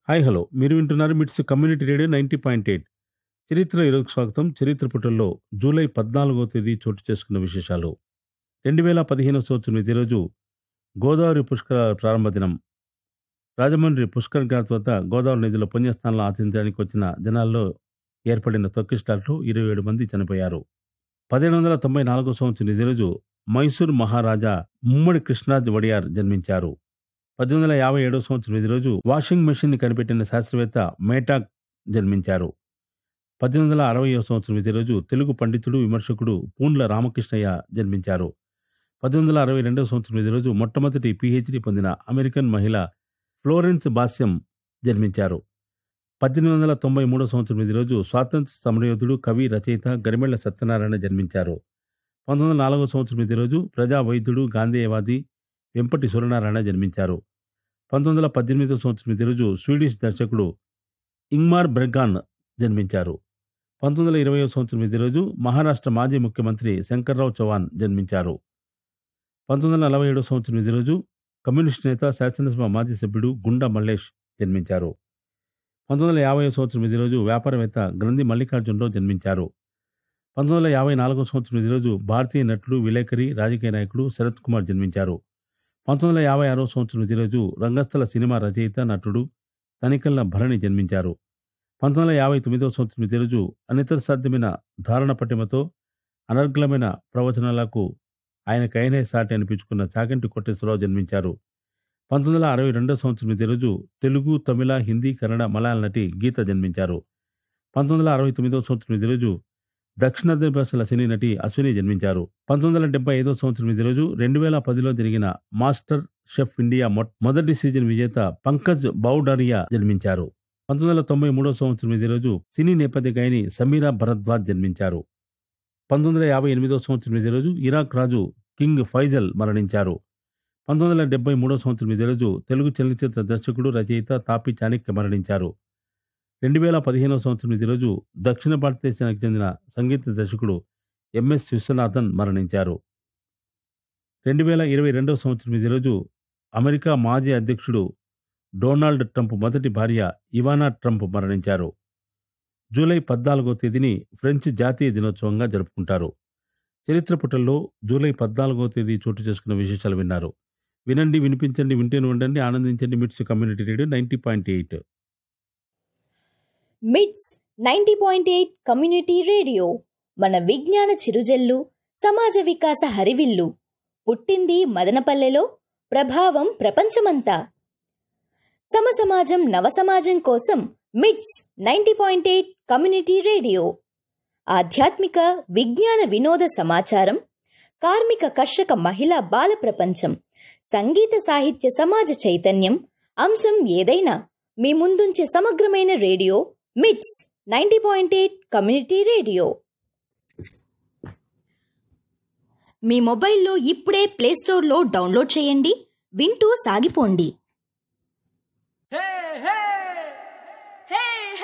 hi hello మీరు వింటున్నారు MITS community radio ninety point eight చరిత్ర ఈరోజు స్వాగతం చరిత్ర పుటల్లో జూలై పద్నాలుగో తేదీ చోటు చేసుకున్న విశేషాలు రెండు వేల పదిహేను సంవత్సరం ఇదే రోజు గోదావరి పుష్కరాల ప్రారంభ దినం రాజమండ్రి పుష్కర్ ఘాట్ వద్ద గోదావరి నదిలో పుణ్యస్థానాలు ఆచరించడానికి వచ్చిన జనాల్లో ఏర్పడిన తొక్కిస్టాల్లో ఇరవై ఏడు మంది చనిపోయారు పదిహేను వందల తొంభై నాలుగో సంవత్సరం ఇదే రోజు మైసూర్ మహారాజా ముమ్మడి కృష్ణరాజ్ వడియార్ జన్మించారు పద్దెనిమిది వందల యాభై ఏడవ సంవత్సరం ఇదే రోజు వాషింగ్ మెషిన్ ని కనిపెట్టిన శాస్త్రవేత్త మేటాక్ జన్మించారు పద్దెనిమిది వందల అరవై సంవత్సరం ఇదే రోజు తెలుగు పండితుడు విమర్శకుడు పూండ్ల రామకృష్ణయ్య జన్మించారు పద్దెనిమిది వందల అరవై రెండవ సంవత్సరం ఇదే రోజు మొట్టమొదటి పిహెచ్డి పొందిన అమెరికన్ మహిళ ఫ్లోరెన్స్ బాస్యం జన్మించారు పద్దెనిమిది వందల తొంభై మూడవ సంవత్సరం ఇదే రోజు స్వాతంత్ర సమరయోధుడు కవి రచయిత గరిమెళ్ల సత్యనారాయణ జన్మించారు పంతొమ్మిది వందల నాలుగవ సంవత్సరం ఇదే రోజు ప్రజా వైద్యుడు గాంధేయవాది వెంపటి సూర్యనారాయణ జన్మించారు పంతొమ్మిది వందల పద్దెనిమిదవ సంవత్సరం ఇదే రోజు స్వీడిష్ దర్శకుడు ఇంగ్మార్ బెర్గాన్ జన్మించారు పంతొమ్మిది వందల ఇరవై సంవత్సరం ఇదే రోజు మహారాష్ట్ర మాజీ ముఖ్యమంత్రి శంకర్రావు చౌహాన్ జన్మించారు పంతొమ్మిది వందల నలభై ఏడవ సంవత్సరం ఇదే రోజు కమ్యూనిస్ట్ నేత శాసనసభ మాజీ సభ్యుడు గుండా మల్లేష్ జన్మించారు పంతొమ్మిది వందల యాభై సంవత్సరం ఇదే రోజు వ్యాపారవేత్త గ్రంథి మల్లికార్జునరావు జన్మించారు పంతొమ్మిది వందల యాభై నాలుగో సంవత్సరం ఇదే రోజు భారతీయ నటుడు విలేకరి రాజకీయ నాయకుడు శరత్ కుమార్ జన్మించారు పంతొమ్మిది వందల యాభై ఆరో సంవత్సరం ఇదే రోజు రంగస్థల సినిమా రచయిత నటుడు తనికల్ల భరణి జన్మించారు పంతొమ్మిది వందల యాభై తొమ్మిదవ సంవత్సరం ఇదే రోజు అనితర సాధ్యమైన ధారణ పటిమతో అనర్గళమైన ప్రవచనాలకు ఆయనకైనే సాటి అనిపించుకున్న చాగంటి కోటేశ్వరరావు జన్మించారు పంతొమ్మిది వందల అరవై రెండవ సంవత్సరం ఇదే రోజు తెలుగు తమిళ హిందీ కన్నడ మలయాళ నటి గీత జన్మించారు పంతొమ్మిది వందల అరవై తొమ్మిదవ సంవత్సరం ఇదే రోజు దక్షిణాది భాషల సినీ నటి అశ్విని జన్మించారు పంతొమ్మిది వందల డెబ్బై ఐదో సంవత్సరం ఇదే రోజు రెండు వేల పదిలో జరిగిన మాస్టర్ షెఫ్ ఇండియా మొ- మొదటి సీజన్ విజేత పంకజ్ బౌడరియా జన్మించారు పంతొమ్మిది వందల తొంభై మూడో సంవత్సరం ఇదే రోజు సినీ నేపథ్య గాయని సమీరా భరద్వాజ్ జన్మించారు పంతొమ్మిది వందల యాభై ఎనిమిదో సంవత్సరం ఇదే రోజు ఇరాక్ రాజు కింగ్ ఫైజల్ మరణించారు పంతొమ్మిది వందల డెబ్బై మూడో సంవత్సరం ఇదే రోజు తెలుగు చలనచిత్ర దర్శకుడు రచయిత తాపి చాణక్య మరణించారు రెండు వేల పదిహేనవ సంవత్సరం ఇదే రోజు దక్షిణ భారతదేశానికి చెందిన సంగీత దర్శకుడు ఎంఎస్ విశ్వనాథన్ మరణించారు రెండు వేల ఇరవై రెండవ సంవత్సరం ఇదే రోజు అమెరికా మాజీ అధ్యక్షుడు డొనాల్డ్ ట్రంప్ మొదటి భార్య ఇవానా ట్రంప్ మరణించారు జూలై పద్నాలుగో తేదీని ఫ్రెంచ్ జాతీయ దినోత్సవంగా జరుపుకుంటారు చరిత్ర పుటల్లో జూలై పద్నాలుగో తేదీ చోటు చేసుకున్న విశేషాలు విన్నారు వినండి వినిపించండి వింటేనే ఉండండి ఆనందించండి MITS community radio ninety point eight MITS ninety point eight community radio మన విజ్ఞాన చిరుజల్లు సమాజ వికాస హరివిల్లు పుట్టింది మదనపల్లెలో ప్రభావం ప్రపంచమంతా సమసమాజం నవసమాజం కోసం MITS ninety point eight community radio ఆధ్యాత్మిక విజ్ఞాన వినోద సమాచారం కార్మిక కర్షక మహిళా బాల ప్రపంచం సంగీత సాహిత్య సమాజ చైతన్యం అంశం ఏదైనా మీ ముందుంచే సమగ్రమైన radio MITS ninety point eight community radio మీ మొబైల్లో ఇప్పుడే ప్లేస్టోర్లో డౌన్లోడ్ చేయండి వింటూ సాగిపోండి